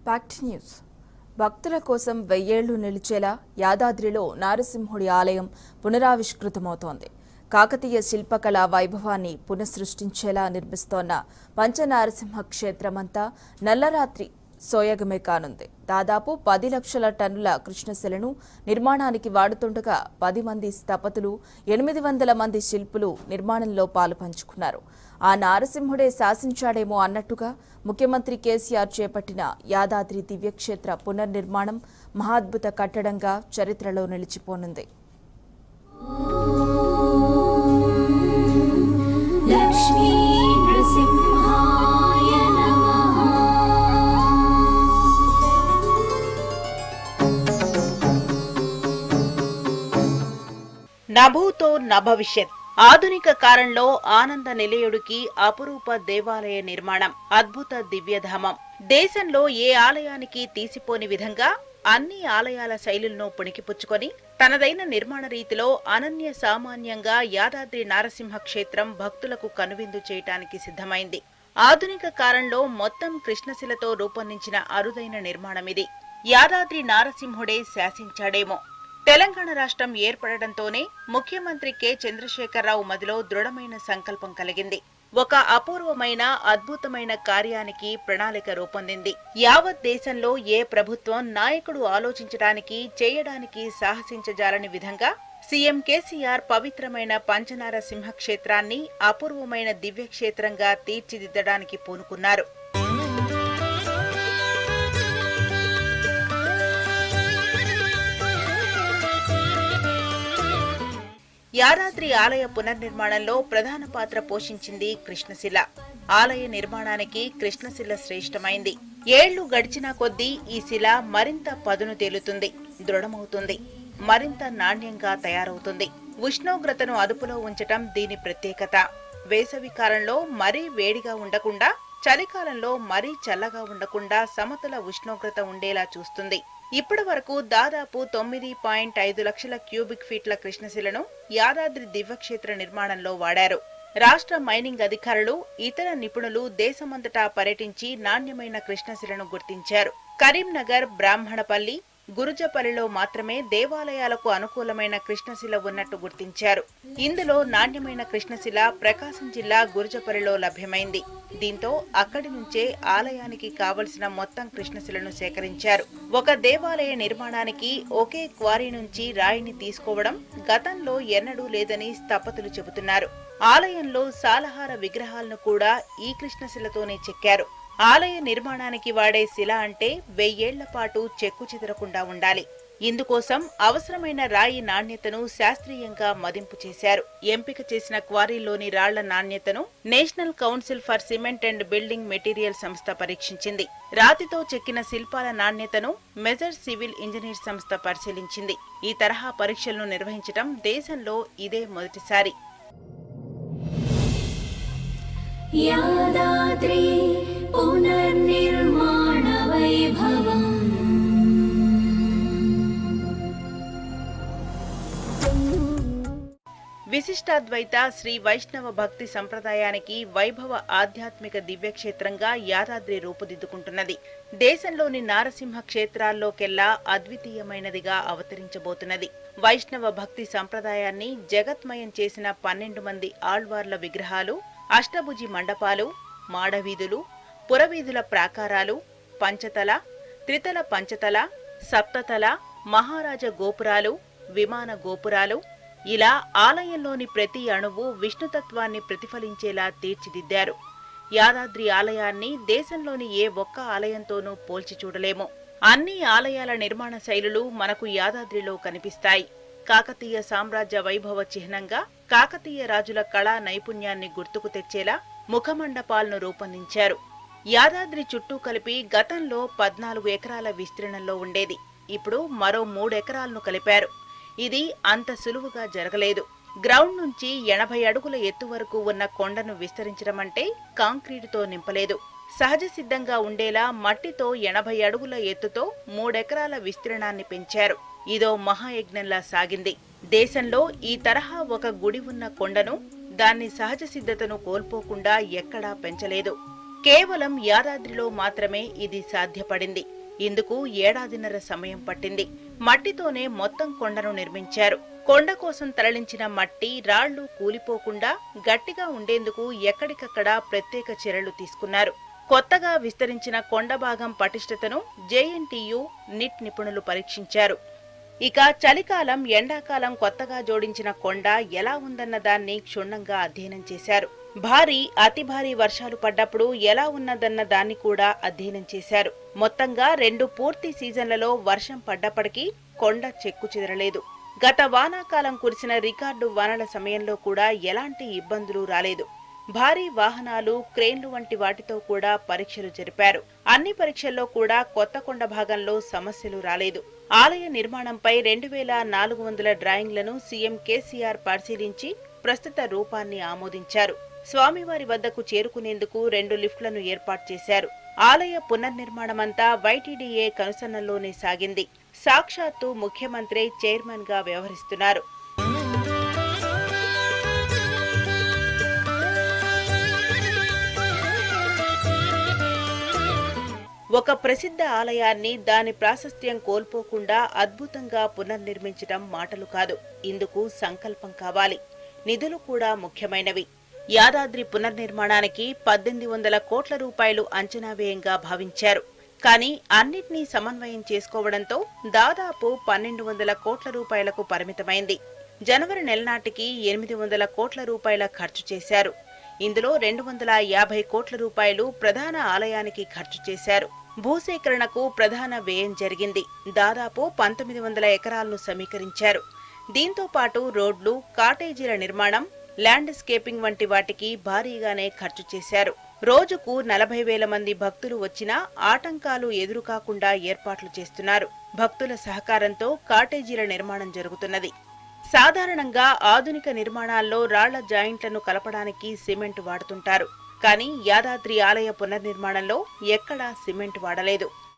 pact news భక్తుల కోసం వెయ్యేళ్లు నిలిచేలా యాదాద్రిలో నారసింహుడి ఆలయం పునరావిష్కృతమవుతోంది కాకతీయ శిల్పకళ వైభవాన్ని పునఃసృష్టించేలా నిర్మిస్తోన్న పంచనారసింహ క్షేత్రమంతా నల్లరాత్రి సోయగమే కానుంది దాదాపు పది లక్షల టన్నుల కృష్ణశిలను నిర్మాణానికి వాడుతుండగా పది మంది స్థపతులు ఎనిమిది వందల మంది శిల్పులు నిర్మాణంలో పాలు పంచుకున్నారు ఆ నారసింహుడే శాసించాడేమో అన్నట్టుగా ముఖ్యమంత్రి కేసీఆర్ చేపట్టిన యాదాద్రి దివ్యక్షేత్ర పునర్నిర్మాణం మహాద్భుత కట్టడంగా చరిత్రలో నిలిచిపోనుంది लक्ष्मी नृसिंहाय नमः నభూతో నభవిష్యత్ ఆధునిక కాలంలో ఆనంద నిలయుడికి అపురూప దేవాలయ నిర్మాణం అద్భుత దివ్యధామం దేశంలో ఏ ఆలయానికి తీసిపోని విధంగా అన్ని ఆలయాల శైలులను పుణికిపుచ్చుకొని తనదైన నిర్మాణ రీతిలో అనన్య సామాన్యంగా యాదాద్రి నారసింహ క్షేత్రం భక్తులకు కనువిందు చేయటానికి సిద్ధమైంది ఆధునిక కాలంలో మొత్తం కృష్ణశిలతో రూపొందించిన అరుదైన నిర్మాణమిది యాదాద్రి నారసింహుడే శాసించాడేమో తెలంగాణ రాష్ట్రం ఏర్పడడంతోనే ముఖ్యమంత్రి కె చంద్రశేఖరరావు మదిలో దృఢమైన సంకల్పం కలిగింది ఒక అపూర్వమైన అద్భుతమైన కార్యానికి ప్రణాళిక రూపొందింది యావత్ దేశంలో ఏ ప్రభుత్వం నాయకుడు ఆలోచించడానికి చేయడానికి సాహసించజాలని విధంగా సీఎం కేసీఆర్ పవిత్రమైన పంచనార సింహక్షేత్రాన్ని అపూర్వమైన దివ్యక్షేత్రంగా తీర్చిదిద్దడానికి పూనుకున్నారు యాదాద్రి ఆలయ పునర్నిర్మాణంలో ప్రధాన పాత్ర పోషించింది కృష్ణశిల ఆలయ నిర్మాణానికి కృష్ణశిల శ్రేష్టమైంది ఏళ్లు గడిచిన కొద్దీ ఈ శిల మరింత పదును తేలుతుంది దృఢమవుతుంది మరింత నాణ్యంగా తయారవుతుంది ఉష్ణోగ్రతను అదుపులో ఉంచటం దీని ప్రత్యేకత వేసవి కాలంలో మరీ వేడిగా ఉండకుండా చలికాలంలో మరీ చల్లగా ఉండకుండా సమతుల ఉష్ణోగ్రత ఉండేలా చూస్తుంది ఇప్పటి వరకు దాదాపు తొమ్మిది పాయింట్ ఐదు లక్షల క్యూబిక్ ఫీట్ల కృష్ణశిలను యాదాద్రి దివ్యక్షేత్ర నిర్మాణంలో వాడారు రాష్ట్ర మైనింగ్ అధికారులు ఇతర నిపుణులు దేశమంతటా పర్యటించి నాణ్యమైన కృష్ణశిలను గుర్తించారు కరీంనగర్ బ్రాహ్మణపల్లి గురుజపల్లిలో మాత్రమే దేవాలయాలకు అనుకూలమైన కృష్ణశిల ఉన్నట్టు గుర్తించారు ఇందులో నాణ్యమైన కృష్ణశిల ప్రకాశం జిల్లా గురుజపల్లిలో లభ్యమైంది దీంతో అక్కడి నుంచే ఆలయానికి కావలసిన మొత్తం కృష్ణశిలను సేకరించారు ఒక దేవాలయ నిర్మాణానికి ఒకే క్వారీ నుంచి రాయిని తీసుకోవడం గతంలో ఎన్నడూ లేదని స్థపతులు చెబుతున్నారు ఆలయంలో సాలహార విగ్రహాలను కూడా ఈ కృష్ణశిలతోనే చెక్కారు ఆలయ నిర్మాణానికి వాడే శిల అంటే వెయ్యేళ్ల పాటు చెక్కు చెదరకుండా ఉండాలి ఇందుకోసం అవసరమైన రాయి నాణ్యతను శాస్త్రీయంగా మదింపు చేశారు ఎంపిక చేసిన క్వారీలోని రాళ్ల నాణ్యతను national council for cement and building material సంస్థ పరీక్షించింది రాతితో చెక్కిన శిల్పాల నాణ్యతను మెజర్ సివిల్ ఇంజనీర్ సంస్థ పరిశీలించింది ఈ తరహా పరీక్షలను నిర్వహించడం దేశంలో ఇదే మొదటిసారి यादाद्रि पुनर्निर्माणवैभवम् విశిష్టాద్వైత శ్రీ వైష్ణవ భక్తి సంప్రదాయానికి వైభవ ఆధ్యాత్మిక దివ్యక్షేత్రంగా యాదాద్రి రూపుదిద్దుకుంటున్నది దేశంలోని నారసింహ క్షేత్రాల్లోకెల్లా అద్వితీయమైనదిగా అవతరించబోతున్నది వైష్ణవ భక్తి సంప్రదాయాన్ని జగత్మయం చేసిన పన్నెండు మంది ఆళ్వార్ల విగ్రహాలు అష్టభుజి మండపాలు మాడవీధులు పురవీధుల ప్రాకారాలు పంచతల త్రితల పంచతల సప్తతల మహారాజ గోపురాలు విమాన గోపురాలు ఇలా ఆలయంలోని ప్రతి అణువు విష్ణుతత్వాన్ని ప్రతిఫలించేలా తీర్చిదిద్దారు యాదాద్రి ఆలయాన్ని దేశంలోని ఏ ఒక్క ఆలయంతోనూ పోల్చి చూడలేము అన్ని ఆలయాల నిర్మాణ శైలులు మనకు యాదాద్రిలో కనిపిస్తాయి కాకతీయ సామ్రాజ్య వైభవ చిహ్నంగా కాకతీయ రాజుల కళా నైపుణ్యాన్ని గుర్తుకు తెచ్చేలా ముఖమండపాలను రూపొందించారు యాదాద్రి చుట్టూ కలిపి గతంలో పద్నాలుగు ఎకరాల విస్తీర్ణంలో ఉండేది ఇప్పుడు మరో మూడెకరాలను కలిపారు ఇది అంత సులువుగా జరగలేదు గ్రౌండ్ నుంచి ఎనభై అడుగుల ఎత్తు వరకు ఉన్న కొండను విస్తరించడం అంటే కాంక్రీటుతో నింపలేదు సహజ సిద్ధంగా ఉండేలా మట్టితో ఎనభై అడుగుల ఎత్తుతో మూడెకరాల విస్తీర్ణాన్ని పెంచారు ఇదో మహాయజ్ఞంలా సాగింది దేశంలో ఈ తరహా ఒక గుడి ఉన్న కొండను దాన్ని సహజ సిద్ధతను కోల్పోకుండా ఎక్కడా పెంచలేదు కేవలం యాదాద్రిలో మాత్రమే ఇది సాధ్యపడింది ఇందుకు ఏడాదిన్నర సమయం పట్టింది మట్టితోనే మొత్తం కొండను నిర్మించారు కొండ కోసం తరలించిన మట్టి రాళ్లు కూలిపోకుండా గట్టిగా ఉండేందుకు ఎక్కడికక్కడ ప్రత్యేక చర్యలు తీసుకున్నారు కొత్తగా విస్తరించిన కొండ భాగం పటిష్టతను జేఎన్టీయు నిట్ నిపుణులు పరీక్షించారు ఇక చలికాలం ఎండాకాలం కొత్తగా జోడించిన కొండ ఎలా ఉందన్న దాన్ని క్షుణ్ణంగా అధ్యయనం చేశారు భారీ అతి భారీ వర్షాలు పడ్డప్పుడు ఎలా ఉన్నదన్న దాన్ని కూడా అధ్యయనం చేశారు మొత్తంగా రెండు పూర్తి సీజన్లలో వర్షం పడ్డప్పటికీ కొండ చెక్కు చెదరలేదు గత వానాకాలం కురిసిన రికార్డు వానల సమయంలో కూడా ఎలాంటి ఇబ్బందులు రాలేదు భారీ వాహనాలు క్రేన్లు వంటి వాటితో కూడా పరీక్షలు జరిపారు అన్ని పరీక్షల్లో కూడా కొత్త కొండ భాగంలో సమస్యలు రాలేదు ఆలయ నిర్మాణంపై రెండు వేల నాలుగు వందల డ్రాయింగ్లను సీఎం కేసీఆర్ పరిశీలించి ప్రస్తుత రూపాన్ని ఆమోదించారు స్వామివారి వద్దకు చేరుకునేందుకు రెండు లిఫ్ట్లను ఏర్పాటు చేశారు ఆలయ పునర్నిర్మాణమంతా వైటీడీఏ కనుసన్నల్లోనే సాగింది సాక్షాత్తు ముఖ్యమంత్రి చైర్మన్ గా వ్యవహరిస్తున్నారు ఒక ప్రసిద్ధ ఆలయాన్ని దాని ప్రాశస్త్యం కోల్పోకుండా అద్భుతంగా పునర్నిర్మించడం మాటలు కాదు ఇందుకు సంకల్పం కావాలి నిధులు కూడా ముఖ్యమైనవి యాదాద్రి పునర్నిర్మాణానికి పద్దెనిమిది వందల కోట్ల రూపాయలు అంచనా వ్యయంగా భావించారు కానీ అన్నిటినీ సమన్వయం చేసుకోవడంతో దాదాపు పన్నెండు వందల కోట్ల రూపాయలకు పరిమితమైంది జనవరి నెల నాటికి ఎనిమిది వందల కోట్ల రూపాయల ఖర్చు చేశారు ఇందులో రెండు వందల యాభై కోట్ల రూపాయలు ప్రధాన ఆలయానికి ఖర్చు చేశారు భూసేకరణకు ప్రధాన వ్యయం జరిగింది దాదాపు పంతొమ్మిది వందల ఎకరాలను సమీకరించారు దీంతో పాటు రోడ్లు కాటేజీల నిర్మాణం ల్యాండ్స్కేపింగ్ వంటి వాటికి భారీగానే ఖర్చు చేశారు రోజుకు నలభై వేల మంది భక్తులు వచ్చినా ఆటంకాలు ఎదురు కాకుండా ఏర్పాట్లు చేస్తున్నారు భక్తుల సహకారంతో కాటేజీల నిర్మాణం జరుగుతున్నది సాధారణంగా ఆధునిక నిర్మాణాల్లో రాళ్ల జాయింట్లను కలపడానికి సిమెంట్ వాడుతుంటారు కానీ యాదాద్రి ఆలయ పునర్నిర్మాణంలో ఎక్కడా సిమెంట్ వాడలేదు